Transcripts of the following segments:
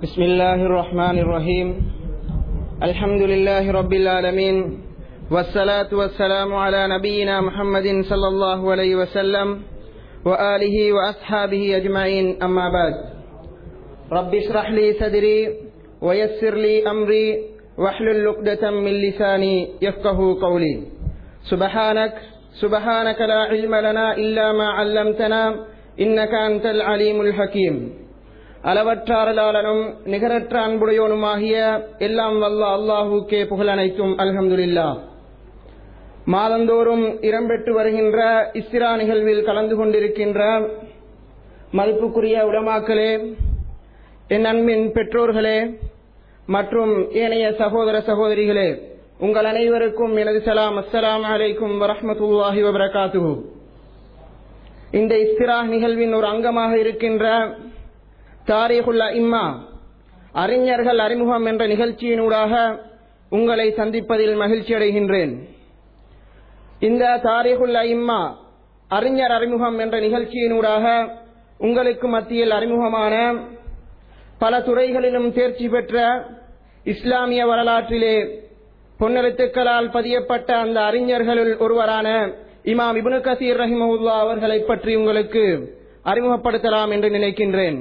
بسم الله الرحمن الرحيم الحمد لله رب العالمين والصلاة والسلام على نبينا محمد صلى الله عليه وسلم وآله وأصحابه أجمعين أما بعد رب اشرح لي صدري ويسر لي أمري واحلل عقدة من لساني يفقه قولي سبحانك سبحانك لا علم لنا إلا ما علمتنا إنك أنت العليم الحكيم அளவற்ற அருளாளனும் நிகரற்ற அன்புடையோனுமாகிய எல்லாம் வல்ல அல்லாஹுக்கே புகழ் அனைத்தும் அல்ஹம்துலில்லா மாதந்தோறும் இடம்பெற்று வருகின்ற இஸ்ரா நிகழ்வில் கலந்து கொண்டிருக்கின்ற மதிப்புக்குரிய உலமாக்களே என் அன்பின் பெற்றோர்களே மற்றும் ஏனைய சகோதர சகோதரிகளே உங்கள் அனைவருக்கும் எனது சலாம் அஸ்ஸலாம் அலைக்கும் வரஹமத்துல்லாஹி வபரகாத்து இந்த இஸ்திரா நிகழ்வின் ஒரு அங்கமாக இருக்கின்ற தாரீகுல் இம்மா அறிஞர்கள் அறிமுகம் என்ற நிகழ்ச்சியினூடாக உங்களை சந்திப்பதில் மகிழ்ச்சி அடைகின்றேன் இந்த தாரீகுல் இம்மா அறிஞர் அறிமுகம் என்ற நிகழ்ச்சியினூடாக உங்களுக்கு மத்தியில் அறிமுகமான பல துறைகளிலும் தேர்ச்சி பெற்ற இஸ்லாமிய வரலாற்றிலே பொன்னெழுத்துக்களால் பதியப்பட்ட அந்த அறிஞர்களுள் ஒருவரான இமாம் இபுனு கசீர் ரஹிமவுல்லா அவர்களை பற்றி உங்களுக்கு அறிமுகப்படுத்தலாம் என்று நினைக்கின்றேன்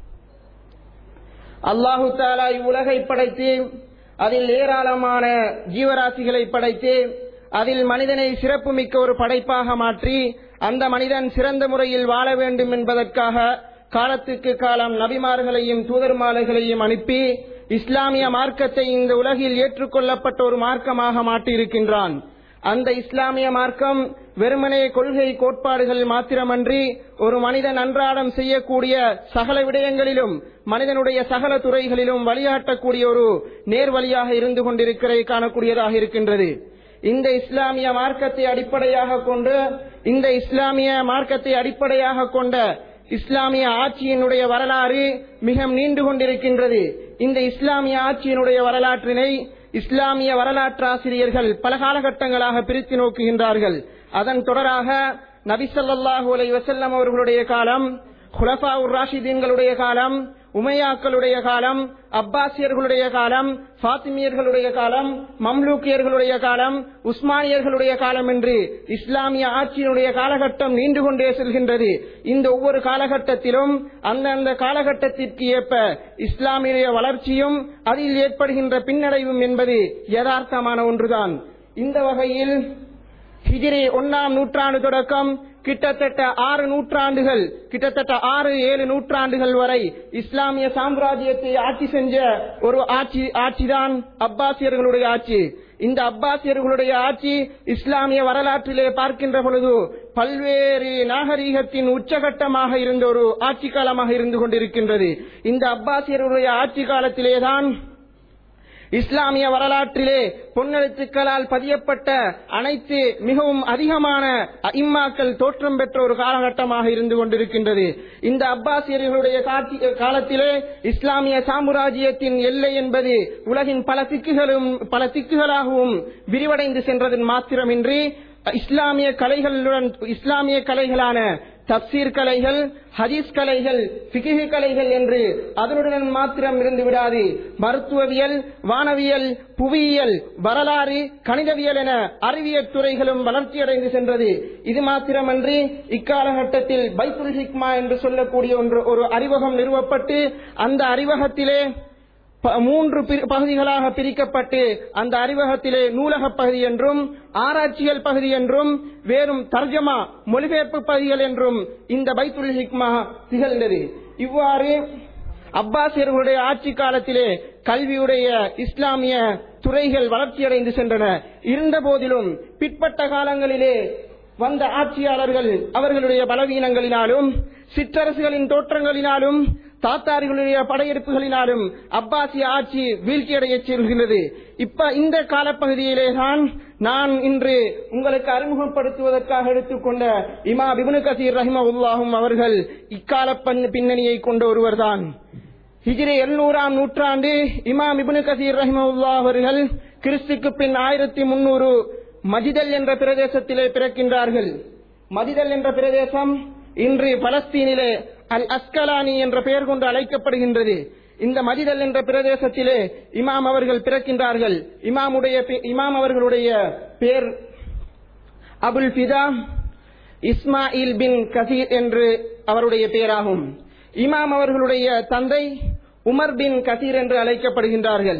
அல்லாஹு தாலா இவ்வுலகை படைத்து அதில் ஏராளமான ஜீவராசிகளை படைத்து அதில் மனிதனை சிறப்புமிக்க ஒரு படைப்பாக மாற்றி அந்த மனிதன் சிறந்த முறையில் வாழ வேண்டும் என்பதற்காக காலத்துக்கு காலம் நபிமார்களையும் தூதர்மாலைகளையும் அனுப்பி இஸ்லாமிய மார்க்கத்தை இந்த உலகில் ஏற்றுக்கொள்ளப்பட்ட ஒரு மார்க்கமாக மாற்றியிருக்கின்றான் அந்த இஸ்லாமிய மார்க்கம் வெறுமனே கொள்கை கோட்பாடுகள் மாத்திரமன்றி ஒரு மனிதன் அன்றாடம் செய்யக்கூடிய சகல விடயங்களிலும் மனிதனுடைய சகல துறைகளிலும் வழிகாட்டக்கூடிய ஒரு நேர்வழியாக இருந்து கொண்டிருக்கிறதை காணக்கூடியதாக இருக்கின்றது இந்த இஸ்லாமிய மார்க்கத்தை அடிப்படையாக கொண்டு இந்த இஸ்லாமிய மார்க்கத்தை அடிப்படையாக கொண்ட இஸ்லாமிய ஆட்சியினுடைய வரலாறு மிக நீண்டு கொண்டிருக்கின்றது இந்த இஸ்லாமிய ஆட்சியினுடைய வரலாற்றினை இஸ்லாமிய வரலாற்றாசிரியர்கள் பல காலகட்டங்களாக பிரித்து நோக்குகின்றார்கள் அதன் தொடராக நபிசல்லாஹு அலை வசல்லம் அவர்களுடைய காலம் குலஃபா உர் ராஷிதீன்களுடைய காலம் உமையாக்களுடைய காலம் அப்பாசியர்களுடைய காலம் பாத்திமியர்களுடைய காலம் மம்லூக்கியர்களுடைய காலம் உஸ்மானியர்களுடைய காலம் என்று இஸ்லாமிய ஆட்சியினுடைய காலகட்டம் நீண்டு கொண்டே செல்கின்றது இந்த ஒவ்வொரு காலகட்டத்திலும் அந்தந்த காலகட்டத்திற்கு ஏற்ப இஸ்லாமிய வளர்ச்சியும் அதில் ஏற்படுகின்ற பின்னடைவும் என்பது யதார்த்தமான ஒன்றுதான் இந்த வகையில் ஹிஜிரி ஒன்னாம் நூற்றாண்டு தொடக்கம் கிட்டத்தட்ட ஆறு நூற்றாண்டுகள் கிட்டத்தட்ட ஆறு ஏழு நூற்றாண்டுகள் வரை இஸ்லாமிய சாம்ராஜ்யத்தை ஆட்சி செஞ்ச ஒரு ஆட்சி ஆட்சிதான் அப்பாசியர்களுடைய ஆட்சி இந்த அப்பாசியர்களுடைய ஆட்சி இஸ்லாமிய வரலாற்றிலே பார்க்கின்ற பொழுது பல்வேறு நாகரீகத்தின் உச்சகட்டமாக இருந்த ஒரு ஆட்சி காலமாக இருந்து கொண்டிருக்கின்றது இந்த அப்பாசியர்களுடைய ஆட்சி காலத்திலேதான் இஸ்லாமிய வரலாற்றிலே பொன்னெழுத்துக்களால் பதியப்பட்ட அனைத்து மிகவும் அதிகமான இம்மாக்கள் தோற்றம் பெற்ற ஒரு காலகட்டமாக இருந்து கொண்டிருக்கின்றது இந்த அப்பாசியர்களுடைய காலத்திலே இஸ்லாமிய சாம்ராஜ்யத்தின் எல்லை என்பது உலகின் பல திக்குகளும் பல திக்குகளாகவும் விரிவடைந்து சென்றதன் மாத்திரமின்றி இஸ்லாமிய கலைகளுடன் இஸ்லாமிய கலைகளான தப்சீர் கலைகள் ஹதீஸ் கலைகள் பிகிஹி கலைகள் என்று அதனுடன் மாத்திரம் இருந்து விடாது மருத்துவவியல் வானவியல் புவியியல் வரலாறு கணிதவியல் என அறிவியல் துறைகளும் வளர்ச்சியடைந்து சென்றது இது மாத்திரமன்றி இக்காலகட்டத்தில் பைத்துல் ஹிக்மா என்று சொல்லக்கூடிய ஒன்று ஒரு அறிவகம் நிறுவப்பட்டு அந்த அறிவகத்திலே மூன்று பகுதிகளாக பிரிக்கப்பட்டு அந்த அறிவகத்திலே நூலக பகுதி என்றும் ஆராய்ச்சியல் பகுதி என்றும் வேறும் தர்ஜமா மொழிபெயர்ப்பு பகுதிகள் என்றும் இந்த பைத்துல் ஹிக்மா திகழ்ந்தது இவ்வாறு அப்பாசியர்களுடைய ஆட்சி காலத்திலே கல்வியுடைய இஸ்லாமிய துறைகள் வளர்ச்சியடைந்து சென்றன இருந்த போதிலும் பிற்பட்ட காலங்களிலே வந்த ஆட்சியாளர்கள் அவர்களுடைய பலவீனங்களினாலும் சிற்றரசுகளின் தோற்றங்களினாலும் தாத்தாரிகளுடைய படையெடுப்புகளினாலும் அப்பாசிய ஆட்சி வீழ்ச்சியடைய செல்கிறது இப்ப இந்த காலப்பகுதியிலே தான் நான் இன்று உங்களுக்கு அறிமுகப்படுத்துவதற்காக எடுத்துக்கொண்ட இமா பிபுனு கசீர் ரஹிம உல்லாஹும் அவர்கள் இக்கால பின்னணியை கொண்ட ஒருவர்தான் ஹிஜ்ரி எழுநூறாம் நூற்றாண்டு இமாம் இபுனு கசீர் ரஹிமவுல்லா அவர்கள் கிறிஸ்துக்கு பின் ஆயிரத்தி முன்னூறு மஜிதல் என்ற பிரதேசத்திலே பிறக்கின்றார்கள் மதிதல் என்ற பிரதேசம் இன்று பலஸ்தீனிலே அல் அஸ்கலானி என்ற பெயர் கொண்டு அழைக்கப்படுகின்றது இந்த மதிதல் என்ற பிரதேசத்திலே இமாம் அவர்கள் பிறக்கின்றார்கள் இமாமுடைய பே- இமாம் அவர்களுடைய பேர் அபுல் ஃபிதா இஸ்மாயில் பின் கசீர் என்று அவருடைய பெயராகும் இமாம் அவர்களுடைய தந்தை உமர் பின் கசீர் என்று அழைக்கப்படுகின்றார்கள்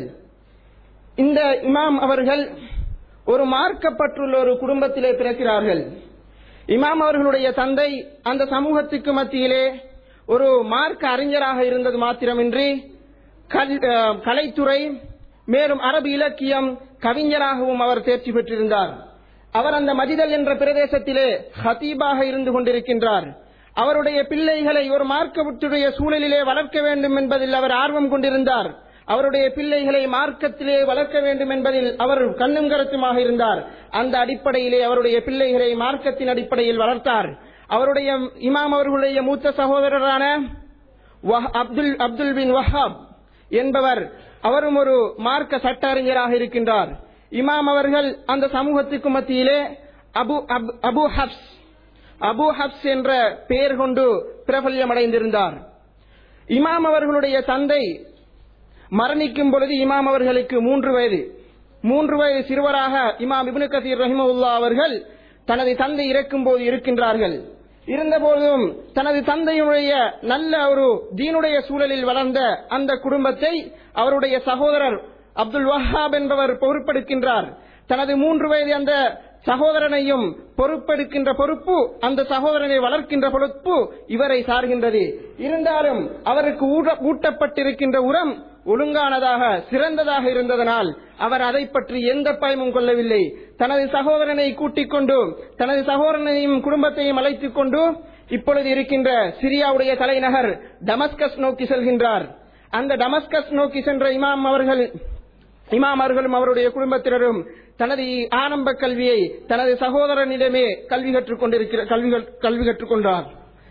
இந்த இமாம் அவர்கள் ஒரு மார்க்கப்பட்டுள்ள ஒரு குடும்பத்திலே பிறக்கிறார்கள் இமாம் அவர்களுடைய தந்தை அந்த சமூகத்துக்கு மத்தியிலே ஒரு மார்க்க அறிஞராக இருந்தது மாத்திரமின்றி கல்- அஹ், கலைத்துறை மேலும் அரபு இலக்கியம் கவிஞராகவும் அவர் தேர்ச்சி பெற்றிருந்தார் அவர் அந்த மதிதல் என்ற பிரதேசத்திலே ஹதீபாக இருந்து கொண்டிருக்கின்றார் அவருடைய பிள்ளைகளை ஒரு மார்க்கத்துடைய சூழலிலே வளர்க்க வேண்டும் என்பதில் அவர் ஆர்வம் கொண்டிருந்தார் அவருடைய பிள்ளைகளை மார்க்கத்திலே வளர்க்க வேண்டும் என்பதில் அவர் கண்ணும் கருத்துமாக இருந்தார் அந்த அடிப்படையிலே அவருடைய பிள்ளைகளை மார்க்கத்தின் அடிப்படையில் வளர்த்தார் அவருடைய இமாம் அவர்களுடைய மூத்த சகோதரரான வஹ்- அப்துல் அப்துல் பின் வஹாப் என்பவர் அவரும் ஒரு மார்க்க சட்ட அறிஞராக இருக்கின்றார் இமாம் அவர்கள் அந்த சமூகத்துக்கு மத்தியிலே அபு அப்- அபு ஹப்ஸ் அபு ஹப்ஸ் என்ற பெயர் கொண்டு பிரபல்யம் அடைந்திருந்தார் இமாம் அவர்களுடைய தந்தை மரணிக்கும் பொழுது இமாம் அவர்களுக்கு மூன்று வயது மூன்று வயது சிறுவராக இமாம் இப்னு கசீர் ரஹிமவுல்லா அவர்கள் தனது தந்தை இறக்கும் போது இருக்கின்றார்கள் இருந்தபோதும் தனது தந்தையுடைய நல்ல ஒரு தீனுடைய சூழலில் வளர்ந்த அந்த குடும்பத்தை அவருடைய சகோதரர் அப்துல் வஹாப் என்பவர் பொறுப்பெடுக்கின்றார் தனது மூன்று வயது அந்த சகோதரனையும் பொறுப்பெடுக்கின்ற பொறுப்பு அந்த சகோதரனை வளர்க்கின்ற பொறுப்பு இவரை சார்கின்றது இருந்தாலும் அவருக்கு ஊட- ஊட்டப்பட்டிருக்கின்ற உரம் ஒழுங்கானதாக சிறந்ததாக இருந்ததனால் அவர் அதை பற்றி எந்த பயமும் கொள்ளவில்லை தனது சகோதரனை கூட்டிக் கொண்டு தனது சகோதரனையும் குடும்பத்தையும் அழைத்துக் கொண்டு இப்பொழுது இருக்கின்ற சிரியாவுடைய தலைநகர் டமஸ்கஸ் நோக்கி செல்கின்றார் அந்த டமஸ்கஸ் நோக்கி சென்ற இமாம் அவர்கள் இமாம் அவர்களும் அவருடைய குடும்பத்தினரும் தனது ஆரம்ப கல்வியை தனது சகோதரனிடமே கல்வி கற்றுக் கொண்டிருக்கிற கல்வி கற்- கல்வி கற்றுக்கொண்டார்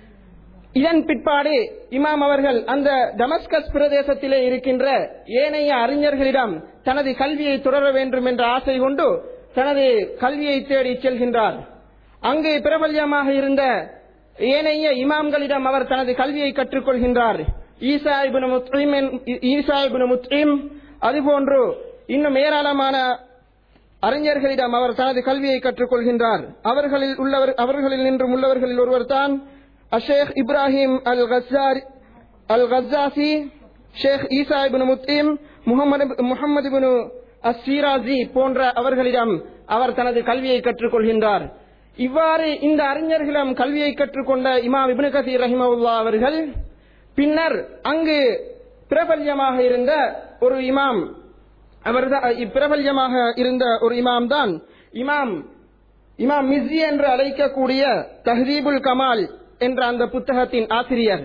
இதன் பிற்பாடு இமாம் அவர்கள் அந்த டமஸ்கஸ் பிரதேசத்திலே இருக்கின்ற ஏனைய அறிஞர்களிடம் தனது கல்வியை தொடர வேண்டும் என்ற ஆசை கொண்டு தனது கல்வியை தேடி செல்கின்றார் அங்கு பிரபல்யமாக இருந்த ஏனைய இமாம்களிடம் அவர் தனது கல்வியை கற்றுக்கொள்கின்றார் ஈசா இப்னு முத்இம் என்- ஈசா இப்னு முத்இம் அதுபோன்று இன்னும் ஏராளமான அறிஞர்களிடம் அவர் தனது கல்வியை கற்றுக்கொள்கின்றார் அவர்களில் உள்ளவர் அவர்களில் நின்றும் உள்ளவர்களில் ஒருவர் தான் அஷேக் இப்ராஹிம் அல் கஸ்ஸாரி அல் கஸ்ஸாசி ஷேக் ஈசா இப்னு முத்தீம் முகமது முகமது இப்னு அஸ்ஸீராசி போன்ற அவர்களிடம் அவர் தனது கல்வியை கற்றுக்கொள்கின்றார் இவ்வாறு இந்த அறிஞர்களிடம் கல்வியை கற்றுக்கொண்ட இமாம் இப்னு கசீர் ரஹிமவுல்லா அவர்கள் பின்னர் அங்கு பிரபல்யமாக இருந்த ஒரு இமாம் அவர் பிரபல்யமாக இருந்த ஒரு இமாம் தான் இமாம் இமாம் மிஸ்ஸி என்று அழைக்கக்கூடிய தஹ்தீபுல் கமால் என்ற அந்த புத்தகத்தின் ஆசிரியர்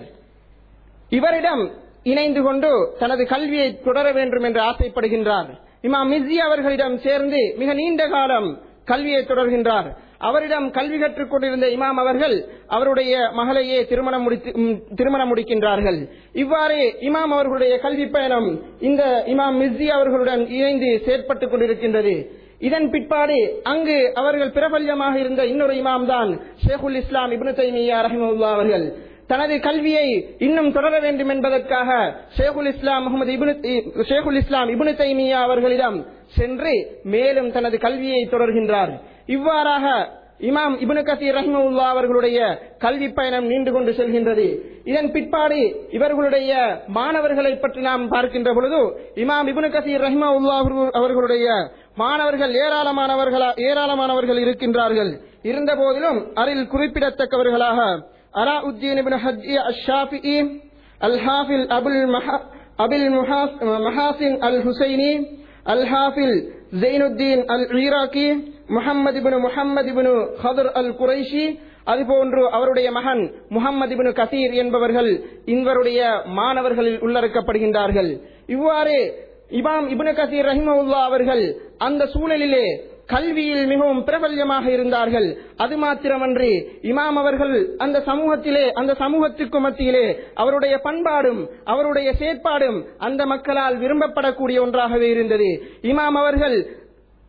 இவரிடம் இணைந்து கொண்டு தனது கல்வியை தொடர வேண்டும் என்று ஆசைப்படுகின்றார் இமாம் மிஸ்ஸி அவர்களிடம் சேர்ந்து மிக நீண்ட காலம் கல்வியை தொடர்கின்றார் அவரிடம் கல்வி கற்றுக் கொண்டிருந்த இமாம் அவர்கள் அவருடைய மகளையே திருமணம் முடித்து ம், திருமணம் முடிக்கின்றார்கள் இவ்வாறு இமாம் அவர்களுடைய கல்வி பயணம் இந்த இமாம் மிஸ்ஸி அவர்களுடன் இணைந்து செயற்பட்டுக் கொண்டிருக்கின்றது இதன் பிற்பாடு அங்கு அவர்கள் பிரபல்யமாக இருந்த இன்னொரு இமாம் தான் ஷேகுல் இஸ்லாம் இப்னு தைமியா ரஹிமவுல்லா அவர்கள் தனது கல்வியை இன்னும் தொடர வேண்டும் என்பதற்காக ஷேகுல் இஸ்லாம் முகமது இப்னு ஷேகுல் இஸ்லாம் இப்னு தைமியா அவர்களிடம் சென்று மேலும் தனது கல்வியை தொடர்கின்றார் இவ்வாறாக இமாம் இப்னு கசீர் ரஹ்மவுல்லா அவர்களுடைய கல்வி பயணம் நீண்டு கொண்டு செல்கின்றது இதன் பிற்பாடு இவர்களுடைய மாணவர்களை பற்றி நாம் பார்க்கின்ற பொழுது இமாம் இப்னு கசீர் ரஹ்மவுல்லா அவர்கள்- அவர்களுடைய மாணவர்கள் ஏராளமானவர்களா ஏராளமானவர்கள் இருக்கின்றார்கள் இருந்த போதிலும் அதில் குறிப்பிடத்தக்கவர்களாக அலாவுத்தீன் இப்னு ஹஜ்ஜி அஷாஃபிஇ அல் ஹாஃபில் அபுல் மஹா அபில் முஹாஸ்- மஹாசின் அல் Husaini al Hafil Zainuddin al Iraqi Muhammad ibn Muhammad ibn Hadar al Qurashi அதுபோன்று அவருடைய மகன் முஹம்மது இப்னு கசீர் என்பவர்கள் இவருடைய மாணவர்களில் உள்ளடக்கப்படுகின்றார்கள் இவ்வாறு இமாம் இப்னு கசீர் ரஹிமவுல்லா அவர்கள் அந்த சூழலிலே கல்வியில் மிகவும் பிரபல்யமாக இருந்தார்கள் அது மாத்திரமன்றி இமாம் அவர்கள் அந்த சமூகத்திலே அந்த சமூகத்துக்கு மத்தியிலே அவருடைய பண்பாடும் அவருடைய செயற்பாடும் அந்த மக்களால் விரும்பப்படக்கூடிய ஒன்றாகவே இருந்தது இமாம் அவர்கள்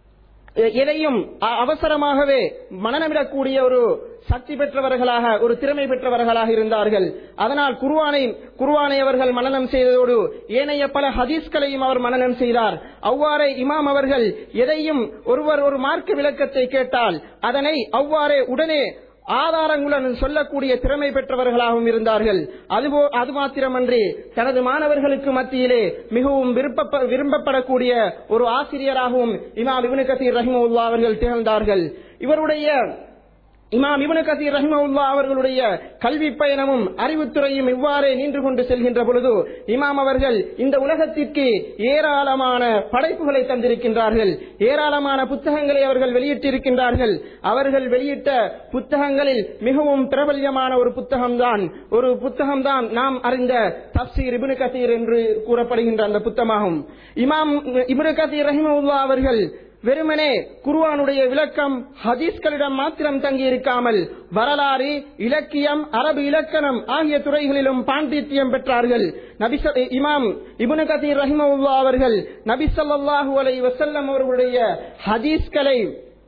எ- எதையும் அ- அவசரமாகவே மனநமிடக்கூடிய ஒரு சக்தி பெற்றவர்களாக ஒரு திறமை பெற்றவர்களாக இருந்தார்கள் அதனால் குர்ஆனை குர்ஆனை அவர்கள் மனனம் செய்ததோடு ஏனைய பல ஹதீஸ்களையும் அவர் மனனம் செய்தார் அவ்வாறே இமாம் அவர்கள் எதையும் ஒருவர் ஒரு மார்க்க விளக்கத்தை கேட்டால் அதனை அவ்வாறே உடனே ஆதாரங்களுடன் சொல்லக்கூடிய திறமை பெற்றவர்களாகவும் இருந்தார்கள் அதுபோ அது மாத்திரமன்றி தனது மாணவர்களுக்கு மத்தியிலே மிகவும் விருப்ப விரும்பப்படக்கூடிய ஒரு ஆசிரியராகவும் இமாம் இப்னு கசீர் ரஹிமவுல்லா அவர்கள் திகழ்ந்தார்கள் இவருடைய இமாம் இப்னு கசீர் ரஹிமவுல்லா அவர்களுடைய கல்வி பயணமும் அறிவுத்துறையும் இவ்வாறே நின்று கொண்டு செல்கின்ற பொழுது இமாம் அவர்கள் இந்த உலகத்திற்கு ஏராளமான படைப்புகளை தந்திருக்கின்றார்கள் ஏராளமான புத்தகங்களை அவர்கள் வெளியிட்டிருக்கின்றார்கள் அவர்கள் வெளியிட்ட புத்தகங்களில் மிகவும் பிரபல்யமான ஒரு புத்தகம்தான் ஒரு புத்தகம்தான் நாம் அறிந்த தப்சீர் இப்னு கசீர் என்று கூறப்படுகின்ற அந்த புத்தகமாகும் இமாம் இப்னு கசீர் ரஹிமவுல்லா அவர்கள் வெறுமனே குர்ஆனுடைய விளக்கம் ஹதீஸ்களிடம் மாத்திரம் தங்கியிருக்காமல் வரலாறு இலக்கியம் அரபு இலக்கணம் ஆகிய துறைகளிலும் பாண்டித்யம் பெற்றார்கள் நபி ச- இமாம் இப்னு கதீர் ரஹிமவுல்லா அவர்கள் நபி ஸல்லல்லாஹு அலைஹி வஸல்லம் அவர்களுடைய ஹதீஸ்களை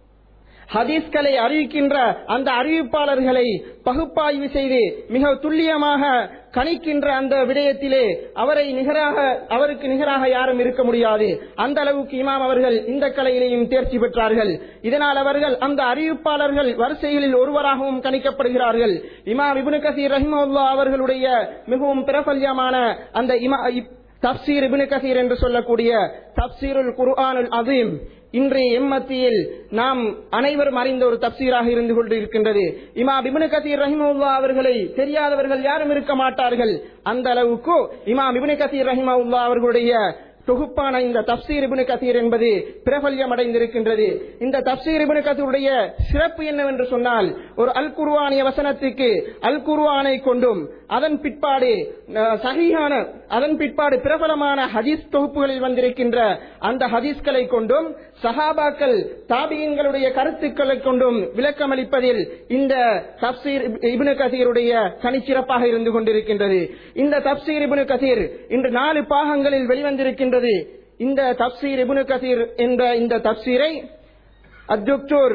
ஹதீஸ்களை அறிவிக்கின்ற அந்த அறிவிப்பாளர்களை பகுப்பாய்வு செய்து மிக துல்லியமாக கணிக்கின்ற அந்த விடயத்திலே அவரை நிகராக அவருக்கு நிகராக யாரும் இருக்க முடியாது அந்த அளவுக்கு இமாம் அவர்கள் இந்த கலையிலேயும் தேர்ச்சி பெற்றார்கள் இதனால் அவர்கள் அந்த அறிவிப்பாளர்கள் வரிசைகளில் ஒருவராகவும் கணிக்கப்படுகிறார்கள் இமாம் இப்னு கசீர் ரஹிமவுல்லா அவர்களுடைய மிகவும் பிரபல்யமான அந்த இமா இப்- தப்சீர் இப்னு கசீர் என்று சொல்லக்கூடிய தப்சீருல் குர்ஆனுல் அதீம் இன்றைய எம்மத்தியில் நாம் அனைவரும் அறிந்த ஒரு தப்சீராக இருந்து கொண்டு இருக்கின்றது இமாம் இப்னு கசீர் ரஹிமவுல்லா அவர்களை தெரியாதவர்கள் யாரும் இருக்க மாட்டார்கள் அந்த அளவுக்கு இமாம் இப்னு கசீர் ரஹிமவுல்லா அவர்களுடைய தொகுப்பான இந்த தப்சீர் இப்னு கசீர் என்பது பிரபல்யம் அடைந்திருக்கின்றது இந்த தப்சீர் இப்னு கசீருடைய சிறப்பு என்னவென்று சொன்னால் ஒரு அல் குர்ஆனிய வசனத்துக்கு அல் குர்ஆனை கொண்டும் அதன் பிற்பாடு அஹ், சஹீஹான அதன் பிற்பாடு பிரபலமான ஹதீஸ் தொகுப்புகளில் வந்திருக்கின்ற அந்த ஹதீஸ்களை கொண்டும் சஹாபாக்கள் தாபியின்களுடைய கருத்துக்களை கொண்டும் விளக்கமளிப்பதில் இந்த தப்சீர் இப்னு கசீருடைய தனிச்சிறப்பாக இருந்து கொண்டிருக்கின்றது இந்த தப்சீர் இப்னு கசீர் இன்று நாலு பாகங்களில் வெளிவந்திருக்கின்றது இந்த தப்சீர் இப்னு கசீர் என்ற இந்த தப்சீரை அத்துக்டூர்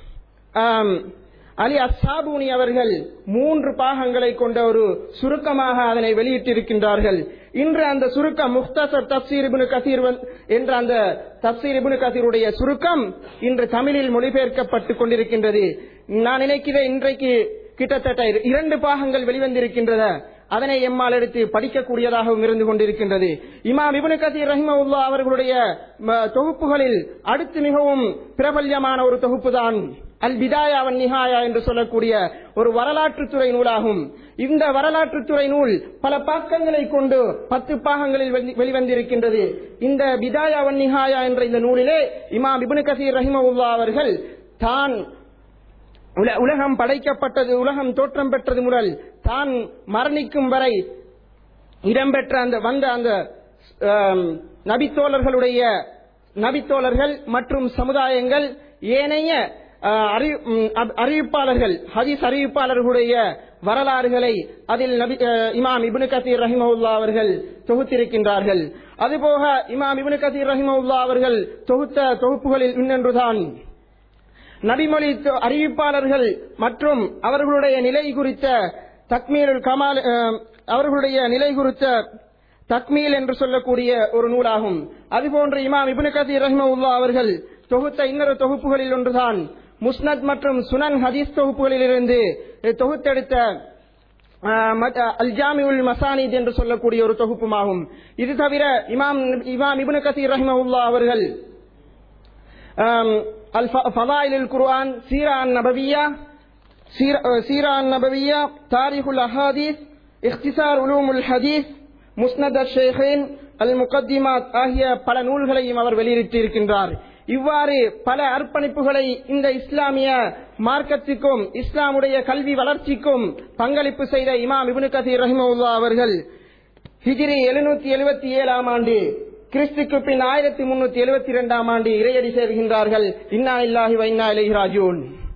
ஆம், அலி அஸ்ஸாபூனி அவர்கள் மூன்று பாகங்களை கொண்ட ஒரு சுருக்கமாக அதனை வெளியிட்டிருக்கின்றார்கள் இன்று அந்த சுருக்கம் முக்தசர் தப்சீர் இப்னு கசீர் வந்து- என்ற அந்த தப்சீர் இப்னு கசீருடைய சுருக்கம் இன்று தமிழில் மொழிபெயர்க்கப்பட்டுக் கொண்டிருக்கின்றது நான் நினைக்கிறேன் இன்றைக்கு கிட்டத்தட்ட இரண்டு பாகங்கள் வெளிவந்திருக்கின்றன அதனை எம்மால் எடுத்து படிக்கக்கூடியதாகவும் இருந்து கொண்டிருக்கின்றது இமாம் இப்னு கதீர் ரஹிமவுல்லா அவர்களுடைய ம, தொகுப்புகளில் அடுத்து மிகவும் பிரபல்யமான ஒரு தொகுப்புதான் அல் பிதாயா வன் நிஹாயா என்று சொல்லக்கூடிய ஒரு வரலாற்றுத் துறை நூலாகும் இந்த வரலாற்றுத் துறை நூல் பல பாக்கங்களை கொண்டு பத்து பாகங்களில் வெளி- வெளிவந்திருக்கின்றது இந்த பிதாயா வன் நிஹாயா என்ற இந்த நூலிலே இமாம் இப்னு கசீர் ரஹிமவுல்லா அவர்கள் தான் உல- உலகம் படைக்கப்பட்டது உலகம் தோற்றம் பெற்றது முதல் தான் மரணிக்கும் வரை இடம்பெற்ற அந்த வந்த அந்த ஆம், நபித்தோழர்களுடைய நபித்தோழர்கள் மற்றும் சமுதாயங்கள் ஏனைய ஆ, அறி- ம், அப்- அறிவிப்பாளர்கள் ஹதீஸ் அறிவிப்பாளர்களுடைய வரலாறுகளை அதில் நபி ஆ, இமாம் இப்னு கசீர் ரஹிமவுல்லா அவர்கள் தொகுத்திருக்கின்றார்கள் அதுபோக இமாம் இப்னு கசீர் ரஹிமவுல்லா அவர்கள் தொகுத்த தொகுப்புகளில் இன்னொன்றுதான் நபிமொழி தொ- அறிவிப்பாளர்கள் மற்றும் அவர்களுடைய நிலை குறித்த தக்மீலுல் கமால் அஹ், அவர்களுடைய நிலை குறித்த தக்மீல் என்று சொல்லக்கூடிய ஒரு நூலாகும் அதுபோன்று இமாம் இப்னு கசீர் ரஹ்மவுல்லா அவர்கள் தொகுத்த இன்னொரு தொகுப்புகளில் ஒன்றுதான் முஸ்னத் மற்றும் சுனன் ஹதீஸ் தொகுப்புகளிலிருந்து தொகுத்தெடுத்த ஆஹ் மத்- அல் ஜாமிஉல் மசானித் என்று சொல்லக்கூடிய ஒரு தொகுப்புமாகும் இது தவிர இமாம் இமாம் இப்னு கசீர் ரஹ்மவுல்லா அவர்கள் ஆம், அல் ஃப- ஃபதாயிலுல் குர்ஆன் சீரா அன் நபவியா சீர- அஹ், சீரா அன் நபவியா தாரிகுல் அஹாதீஸ் இஹ்திசார் உலூமுல் ஹதீஸ் முஸ்னத் அல் ஷேഖைன் அல் முகத்திமாத் ஆகிய பல நூல்களையும் அவர் வெளியிட்டிருக்கின்றார் இவ்வாறு பல அர்ப்பணிப்புகளை இந்த இஸ்லாமிய மார்க்கத்துக்கும் இஸ்லாமுடைய கல்வி வளர்ச்சிக்கும் பங்களிப்பு செய்த இமாம் இப்னு கசீர் ரஹிமவுல்லா அவர்கள் ஹிஜ்ரி எழுநூத்தி எழுபத்தி ஏழாம் ஆண்டு கிறிஸ்துக்கு பின் ஆயிரத்தி முன்னூத்தி எழுபத்தி இரண்டாம் ஆண்டு இறையடி சேர்கின்றார்கள் இன்னா இல்லாஹி வைன்னா இலைஹி ராஜூன்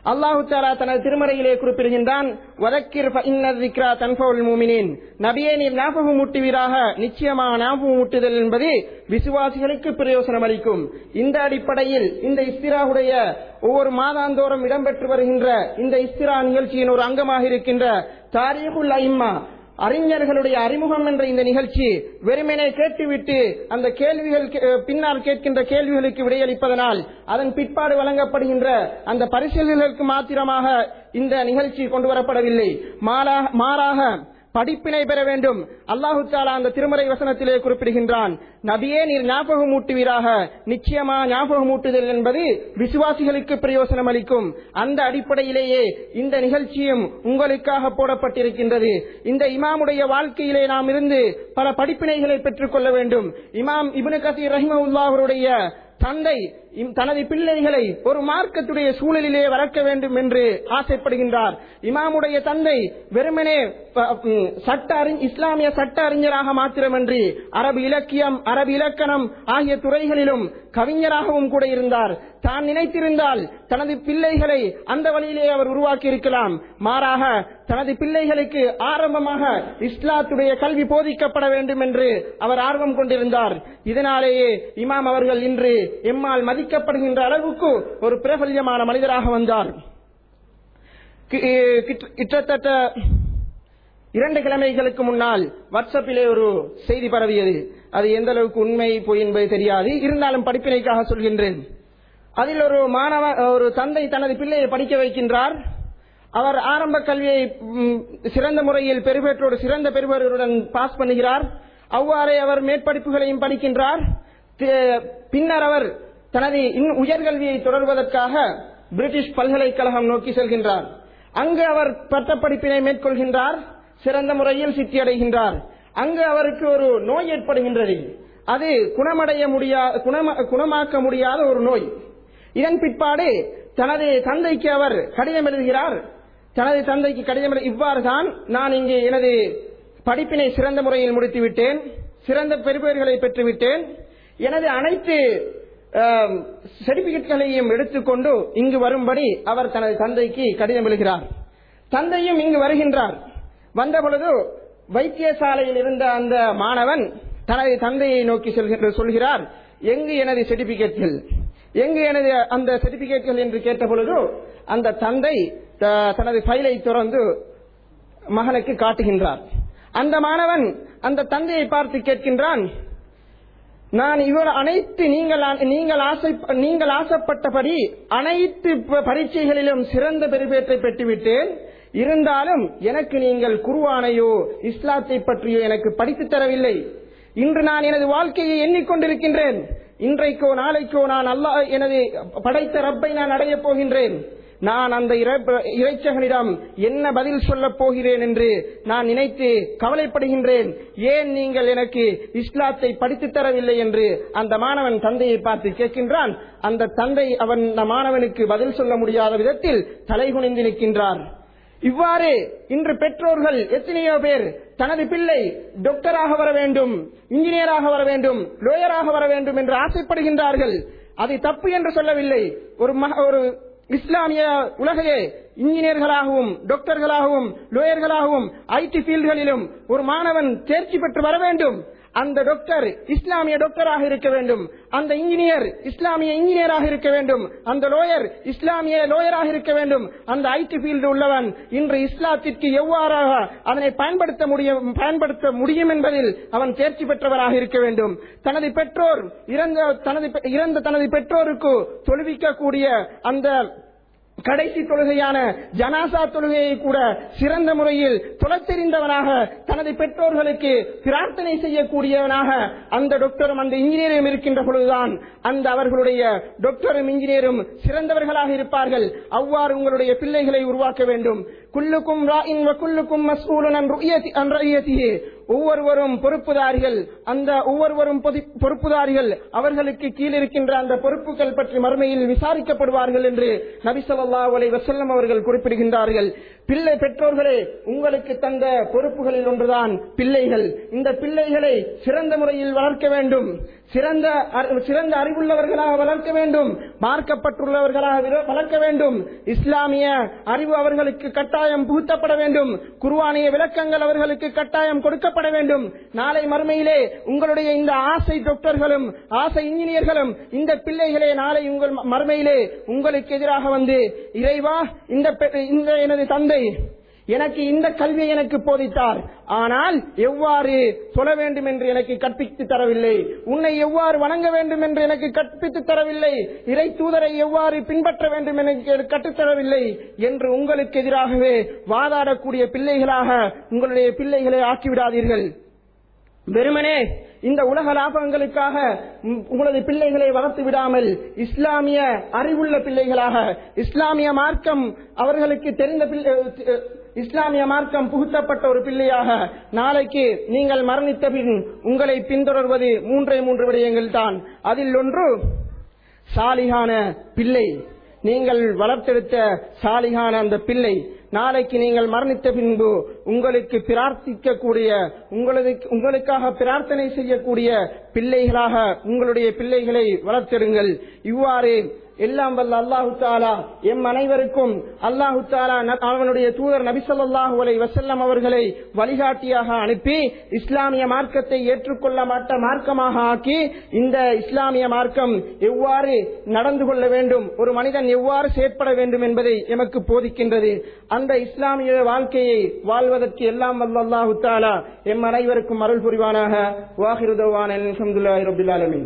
அல்லாஹு தாலா தனது திருமறையிலே குறிப்பிடுகின்றான் வதக்கிர் இன்னிக்ரா தன்பவுல் மூமினின் நபியே நீர் ஞாபகம் ஊட்டுவீராக நிச்சயமாக ஞாபகம் ஊட்டுதல் என்பது விசுவாசிகளுக்கு பிரயோசனம் அளிக்கும் இந்த அடிப்படையில் இந்த இஸ்திராவுடைய ஒவ்வொரு மாதாந்தோறும் இடம்பெற்று வருகின்ற இந்த இஸ்திரா நிகழ்ச்சியின் ஒரு அங்கமாக இருக்கின்ற தாரீகுல் ஐம்மா அறிஞர்களுடைய அறிமுகம் என்ற இந்த நிகழ்ச்சி வெறுமனே கேட்டுவிட்டு அந்த கேள்விகள் கே- பின்னால் கேட்கின்ற கேள்விகளுக்கு விடையளிப்பதனால் அதன் பிற்பாடு வழங்கப்படுகின்ற அந்த பரிசீலனைகளுக்கு மாத்திரமாக இந்த நிகழ்ச்சி கொண்டு வரப்படவில்லை மாறா- மாறாக படிப்பினை பெற வேண்டும் அல்லாஹு தாலா அந்த திருமறை வசனத்திலே குறிப்பிடுகின்றான் நபியே நீர் ஞாபகம் ஊட்டுவீராக நிச்சயமா ஞாபகம் ஊட்டுதல் என்பது விசுவாசிகளுக்கு பிரயோசனம் அளிக்கும் அந்த அடிப்படையிலேயே இந்த நிகழ்ச்சியும் உங்களுக்காக போடப்பட்டிருக்கின்றது இந்த இமாமுடைய வாழ்க்கையிலே நாம் இருந்து பல படிப்பினைகளை பெற்றுக் கொள்ள வேண்டும் இமாம் இப்னு கசீர் ரஹிமவுல்லாஹருடைய தந்தை இம் தனது பிள்ளைகளை ஒரு மார்க்கத்துடைய சூழலிலே வளர்க்க வேண்டும் என்று ஆசைப்படுகின்றார் இமாமுடைய தந்தை வெறுமனே ப- ம், சட்ட அறி- இஸ்லாமிய சட்ட அறிஞராக மாத்திரமன்றி அரபு இலக்கியம் அரபு இலக்கணம் ஆகிய துறைகளிலும் கவிஞராகவும் கூட இருந்தார் தான் நினைத்திருந்தால் தனது பிள்ளைகளை அந்த வழியிலே அவர் உருவாக்கி இருக்கலாம் மாறாக தனது பிள்ளைகளுக்கு ஆரம்பமாக இஸ்லாத்துடைய கல்வி போதிக்கப்பட வேண்டும் என்று அவர் ஆர்வம் கொண்டிருந்தார் இதனாலேயே இமாம் அவர்கள் இன்று எம்மால் மதிக்கப்படுகின்ற அளவுக்கு ஒரு பிரபல்யமான மனிதராக வந்தார் கி- கிட்ட- கிட்டத்தட்ட இரண்டு கிழமைகளுக்கு முன்னால் வாட்ஸ்அப்பிலே ஒரு செய்தி பரவியது அது எந்த அளவுக்கு உண்மை பொய் என்பது தெரியாது இருந்தாலும் படிப்பினைக்காக சொல்கின்றேன் அதில் ஒரு மாணவ ஒரு தந்தை தனது பிள்ளையை படிக்க வைக்கின்றார் அவர் ஆரம்ப கல்வியை ம், சிறந்த முறையில் பெருபேற்றோடு சிறந்த பெறுபவர்களுடன் பாஸ் பண்ணுகிறார் அவ்வாறே அவர் மேற்படிப்புகளையும் படிக்கின்றார் தி- பின்னர் அவர் தனது இன்னும் உயர்கல்வியை தொடர்வதற்காக பிரிட்டிஷ் பல்கலைக்கழகம் நோக்கி செல்கின்றார் அங்கு அவர் பட்டப்படிப்பினை மேற்கொள்கின்றார் சிறந்த முறையில் சித்தியடைகின்றார் அங்கு அவருக்கு ஒரு நோய் ஏற்படுகின்றது அது குணமடைய முடியா குணம- குணமாக்க முடியாத ஒரு நோய் இதன் பிற்பாடு தனது தந்தைக்கு அவர் கடிதம் எழுதுகிறார் தனது தந்தைக்கு கடிதம் எழுதி இவ்வாறு தான் நான் இங்கே எனது படிப்பினை சிறந்த முறையில் முடித்து விட்டேன் சிறந்த பெறுபேறுகளை பெற்றுவிட்டேன் எனது அனைத்து சர்டிபிகேட்களையும் எடுத்துக்கொண்டு இங்கு வரும்படி அவர் தனது தந்தைக்கு கடிதம் எழுதுகிறார் தந்தையும் இங்கு வருகின்றார் வந்த பொழுது வைத்தியசாலையில் இருந்த அந்த மாணவன் தனது தந்தையை நோக்கி செல்கின்ற சொல்கிறார் எங்கு எனது சர்டிபிகேட்கள் எங்கு எனது அந்த சர்டிபிகேட்கள் என்று கேட்ட பொழுது அந்த தந்தை த- தனது ஃபைலை திறந்து மகனுக்கு காட்டுகின்றார் அந்த மாணவன் அந்த தந்தையை பார்த்து கேட்கின்றான் நான் இவர் அனைத்து நீங்கள் ஆ- நீங்கள் ஆசை நீங்கள் ஆசைப்பட்டபடி அனைத்து ப- பரீட்சைகளிலும் சிறந்த பெருபேற்றை பெற்றுவிட்டேன் இருந்தாலும் எனக்கு நீங்கள் குருவானையோ இஸ்லாத்தை பற்றியோ எனக்கு படித்துத் தரவில்லை இன்று நான் எனது வாழ்க்கையை எண்ணிக்கொண்டிருக்கின்றேன் இன்றைக்கோ நாளைக்கோ நான் அல்லாஹ் எனது படைத்த ரப்பை நான் அடையப் போகின்றேன் நான் அந்த இறை- இறைச்சகனிடம் என்ன பதில் சொல்லப் போகிறேன் என்று நான் நினைத்து கவலைப்படுகின்றேன் ஏன் நீங்கள் எனக்கு இஸ்லாத்தை படித்துத் தரவில்லை என்று அந்த மாணவன் தந்தையை பார்த்து கேட்கின்றான் அந்த தந்தை அவன் அந்த மாணவனுக்கு பதில் சொல்ல முடியாத விதத்தில் தலைகுனிந்து நிற்கின்றார் இவ்வாறு இன்று பெற்றோர்கள் எத்தனையோ பேர் தனது பிள்ளை டாக்டராக வர வேண்டும் இன்ஜினியராக வர வேண்டும் லோயராக வர வேண்டும் என்று ஆசைப்படுகின்றார்கள் அது தப்பு என்று சொல்லவில்லை ஒரு மக- ஒரு இஸ்லாமிய உலகையே இன்ஜினியர்களாகவும் டாக்டர்களாகவும் லோயர்களாகவும் ஐடி ஃபீல்டுகளிலும் ஒரு மாணவன் தேர்ச்சி பெற்று வர வேண்டும் அந்த டாக்டர் இஸ்லாமிய டாக்டராக இருக்க வேண்டும் அந்த இன்ஜினியர் இஸ்லாமிய இன்ஜினியராக இருக்க வேண்டும் அந்த லோயர் இஸ்லாமிய லோயராக இருக்க வேண்டும் அந்த ஐடி ஃபீல்டு உள்ளவன் இன்று இஸ்லாத்திற்கு எவ்வாறாக அதனை பயன்படுத்த முடியும் பயன்படுத்த முடியும் என்பதில் அவன் தேர்ச்சி பெற்றவராக இருக்க வேண்டும் தனது பெற்றோர் இறந்த தனது பெ- இறந்த தனது பெற்றோருக்கு தொழுவிக்கக்கூடிய அந்த கடைசி தொழுகையான ஜனாசா தொழுகையை கூட சிறந்த முறையில் தொழத் தெரிந்தவனாக தனது பெற்றோர்களுக்கு பிரார்த்தனை செய்யக்கூடியவனாக அந்த டாக்டரும் அந்த இன்ஜினியரும் இருக்கின்ற பொழுதுதான் அந்த அவர்களுடைய டாக்டரும் இன்ஜினியரும் சிறந்தவர்களாக இருப்பார்கள் அவ்வாறு உங்களுடைய பிள்ளைகளை உருவாக்க வேண்டும் குல்லுக்கும் ராயின் வ குல்லுக்கும் மஸ்ஊலுன் அன் ருய்யதி- அன் ரய்யத்திஹி. ஒவ்வொருவரும் பொறுப்புதாரிகள் அந்த ஒவ்வொருவரும் பொதி- பொறுப்புதாரிகள் அவர்களுக்கு கீழ் இருக்கின்ற அந்த பொறுப்புகள் பற்றி மறுமையில் விசாரிக்கப்படுவார்கள் என்று நபி ஸல்லல்லாஹு அலைஹி வஸல்லம் அவர்கள் குறிப்பிடுகின்றார்கள் பிள்ளை பெற்றோர்களே உங்களுக்கு தந்த பொறுப்புகளில் ஒன்றுதான் பிள்ளைகள் இந்த பிள்ளைகளை சிறந்த முறையில் வளர்க்க வேண்டும் சிறந்த அறி- சிறந்த அறிவுள்ளவர்களாக வளர்க்க வேண்டும் மார்க்கப்பட்டுள்ளவர்களாக விர- வளர்க்க வேண்டும் இஸ்லாமிய அறிவு அவர்களுக்கு கட்டாயம் புகுத்தப்பட வேண்டும் குர்ஆனிய விளக்கங்கள் அவர்களுக்கு கட்டாயம் கொடுக்கப்பட வேண்டும் நாளை மறுமையிலே உங்களுடைய இந்த ஆசை டாக்டர்களும் ஆசை இன்ஜினியர்களும் இந்த பிள்ளைகளே நாளை உங்கள் ம- மறுமையிலே உங்களுக்கு எதிராக வந்து இறைவா இந்த பெ- இந்த எனது தந்தை எனக்கு இந்த கல்வியை எனக்கு போதித்தார் ஆனால் எவ்வாறு சொல்ல வேண்டும் என்று எனக்கு கற்பித்து தரவில்லை உன்னை எவ்வாறு வணங்க வேண்டும் என்று எனக்கு கற்பித்து தரவில்லை இறை தூதரை எவ்வாறு பின்பற்ற வேண்டும் எனக்கு கற்றுத்தரவில்லை என்று உங்களுக்கு எதிராகவே வாதாடக்கூடிய பிள்ளைகளாக உங்களுடைய பிள்ளைகளை ஆக்கிவிடாதீர்கள் வெறுமனே இந்த உலக லாபங்களுக்காக உம், உங்களது பிள்ளைகளை வளர்த்து விடாமல் இஸ்லாமிய அறிவுள்ள பிள்ளைகளாக இஸ்லாமிய மார்க்கம் அவர்களுக்கு தெரிந்த பிள்ளை அஹ், இஸ்லாமிய மார்க்கம் புகுத்தப்பட்ட ஒரு பிள்ளையாக நாளைக்கு நீங்கள் மரணித்த பின் உங்களை பின்தொடர்வது மூன்றே மூன்று விடயங்கள் தான் அதில் ஒன்று சாலிகான பிள்ளை நீங்கள் வளர்த்தெடுத்த சாலிகான அந்த பிள்ளை நாளைக்கு நீங்கள் மரணித்த பின்பு உங்களுக்கு பிரார்த்திக்கக்கூடிய உங்களது உங்களுக்காக பிரார்த்தனை செய்யக்கூடிய பிள்ளைகளாக உங்களுடைய பிள்ளைகளை வளர்த்தெடுங்கள் இவ்வாறு எல்லாம் வல்ல அல்லாஹு தாலா எம் அனைவருக்கும் அல்லாஹு தாலா ந- அவனுடைய தூதர் நபிசல்லாஹு அலை வசல்லம் அவர்களை வழிகாட்டியாக அனுப்பி இஸ்லாமிய மார்க்கத்தை ஏற்றுக்கொள்ள மாட்ட மார்க்கமாக ஆக்கி இந்த இஸ்லாமிய மார்க்கம் எவ்வாறு நடந்து கொள்ள வேண்டும் ஒரு மனிதன் எவ்வாறு செயற்பட வேண்டும் என்பதை எமக்கு போதிக்கின்றது அந்த இஸ்லாமிய வாழ்க்கையை வாழ்வதற்கு எல்லாம் வல்ல அல்லாஹு தாலா எம் அனைவருக்கும் அருள் புரிவானாக வாஹிருதவான அல்ஹம்துலில்லாஹி ரப்பில் ஆலமீன்